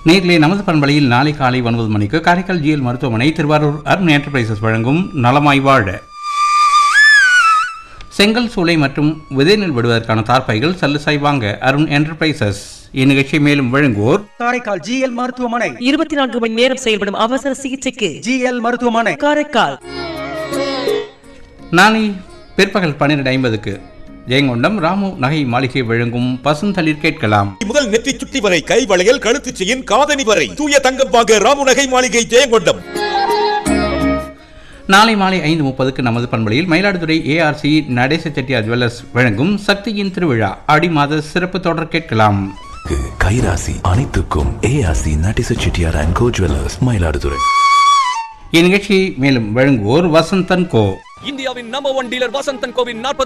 நேரிலே நமது பண்பலையில் நாளை காலை ஒன்பது மணிக்கு காரைக்கால் ஜிஎல் மருத்துவமனை திருவாரூர் அருண் என்டர்பிரைசஸ் வழங்கும் நலமாய் வாழ செங்கல் சூளை மற்றும் விதைநெல் விடுவதற்கான தார்ப்பைகள் சல்லுசாய் வாங்க அருண் என்டர்பிரைசஸ் இந்நிகழ்ச்சி மேலும் வழங்குவோர் காரைக்கால் ஜிஎல் மருத்துவமனை இருபத்தி நான்கு மணி நேரம் செயல்படும் அவசர சிகிச்சைக்கு ஜிஎல் மருத்துவமனை காரைக்கால் நாளை பிற்பகல் பன்னிரண்டு ஐம்பதுக்கு ஜெயங்கொண்டம் ராமு நகை மாளிகை வழங்கும் பசுந்தளிர் கேட்கலாம் முதல் நெற்றி சுட்டி வரை கை வளையல் கழுத்து செயின் காதணி வரை தூய தங்கம் வாங்க ராமுநகை மாளிகை ஜெயங்கொண்டம் நாளை மாலை ஐந்து முப்பதுக்கு நமது பண்பலையில் மயிலாடுதுறை ஏஆர்சி நடேச செட்டியார் ஜுவல்லர்ஸ் வழங்கும் சக்தியின் திருவிழா ஆடி மாத சிறப்பு தொடர் கேட்கலாம் கைராசி அனைத்துக்கும் ஏஆசி நட்டிச Chettiar and Co jewellers Mayiladuthurai இந்நிகழ்ச்சியை மேலும் வழங்குவோர் வசந்தன் கோ இந்தியாவின் நம்பர் ஒன் டீலர் வசந்தன் கோவின் நாற்பத்தி